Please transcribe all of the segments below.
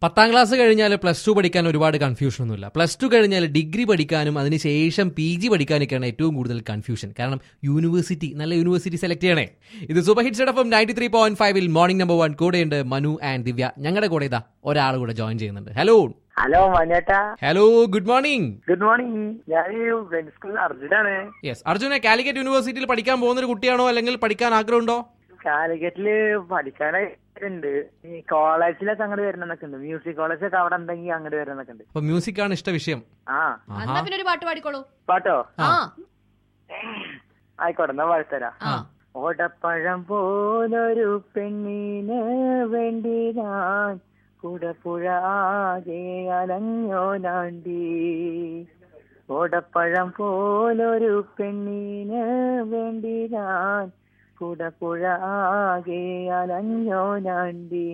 പത്താം ക്ലാസ് കഴിഞ്ഞാൽ plus two പഠിക്കാൻ ഒരുപാട് കൺഫ്യൂഷൻ ഒന്നുമില്ല പ്ലസ് ടു കഴിഞ്ഞാൽ ഡിഗ്രി പഠിക്കാനും അതിനുശേഷം പി ജി പഠിക്കാനൊക്കെയാണ് ഏറ്റവും കൂടുതൽ കൺഫ്യൂഷൻ കാരണം യൂണിവേഴ്സിറ്റി നല്ല യൂണിവേഴ്സിറ്റി സെലക്ട് ചെയ്യണേ ഇത് super hits F ninety three point ഫൈവിൽ മോർണിംഗ് നമ്പർ വൺ കൂടെയുണ്ട് മനു ആൻഡ് ദിവ്യ ഞങ്ങളുടെ കൂടെ ഇതാ ഒരാൾ കൂടെ ജോയിൻ ചെയ്യുന്നുണ്ട് ഹലോ ഹലോ മനേട്ടാ hello good morning good morning ഞാൻ സ്കൂളിൽ അർജുനാണ് യെസ് അർജുനെ കാലിക്കറ്റ് യൂണിവേഴ്സിറ്റിയിൽ പഠിക്കാൻ പോകുന്ന ഒരു കുട്ടിയാണോ അല്ലെങ്കിൽ പഠിക്കാൻ ആഗ്രഹമുണ്ടോ കാലിക്കറ്റില് പഠിക്കാനായിട്ടുണ്ട് ഈ കോളേജിലൊക്കെ അങ്ങോട്ട് വരുന്നൊക്കെ ഉണ്ട് മ്യൂസിക് കോളേജൊക്കെ അവിടെ ഉണ്ടെങ്കിൽ അങ്ങോട്ട് വരുന്നൊക്കെ ഉണ്ട് അപ്പൊ മ്യൂസിക് ആണ് ഇഷ്ട വിഷയം ആ എന്നാ പിന്നെ ഒരു പാട്ട് പാടിക്കോളൂ പാട്ടോ ആ ആയിക്കോട്ടെ എന്നാ പാടിത്തരാം ആ ഓടപ്പഴം പോലൊരു പെണ്ണിന് വേണ്ടി ഞാൻ കുടപ്പുഴ ആകെ അലഞ്ഞോലാണ്ടി ഓടപ്പഴം പോലൊരു പെണ്ണിന് വേണ്ടി ഞാൻ കുടപ്പുഴ ആകെ അലഞ്ഞോലാണ്ടി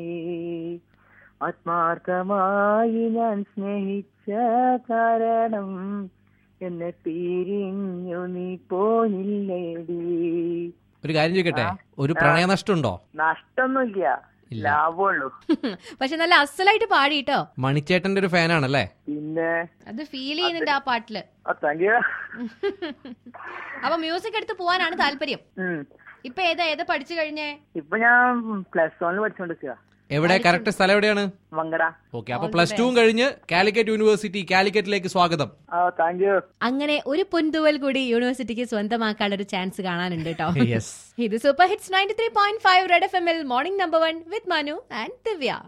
ആത്മാർത്ഥമായി ഞാൻ സ്നേഹിച്ച കാരണം എന്നെ പിരിഞ്ഞു നീ പോയില്ലേടി ഒരു കാര്യം ചോദിക്കട്ടെ ഒരു പ്രണയനഷ്ടം ഉണ്ടോ നഷ്ടൊന്നുമില്ല ഇല്ല. ലാഭമുള്ളൂ പക്ഷെ നല്ല അസലായിട്ട് പാടിട്ടോ മണിച്ചേട്ടന്റെ ഒരു ഫാനാണല്ലേ പിന്നെ അത് ഫീൽ ചെയ്യുന്നുണ്ട് ആ പാട്ടില് ആ താങ്ക് യു അപ്പൊ മ്യൂസിക് എടുത്ത് പോവാനാണ് താല്പര്യം ഉം. ഇപ്പൊ ഏതാ ഏതാ പഠിച്ചു കഴിഞ്ഞേ ഇപ്പൊ ഞാൻ പ്ലസ് വണ്ണിൽ പഠിച്ചോണ്ടിരിക്കുക എവിടെ കറക്റ്റ് സ്ഥലം എവിടെയാണ് മങ്കട ഓക്കെ അപ്പൊ പ്ലസ് ടുവും കഴിഞ്ഞ് കാലിക്കറ്റ് യൂണിവേഴ്സിറ്റി കാലിക്കറ്റിലേക്ക് സ്വാഗതം ആ താങ്ക് യു അങ്ങനെ ഒരു പൊൻതുവൽ കൂടി യൂണിവേഴ്സിറ്റിക്ക് സ്വന്തമാക്കാനുള്ള ഒരു ചാൻസ് കാണാനുണ്ട് കേട്ടോ യെസ് ഇത് super hits ninety three point five red F M L morning number one with Manu and Divya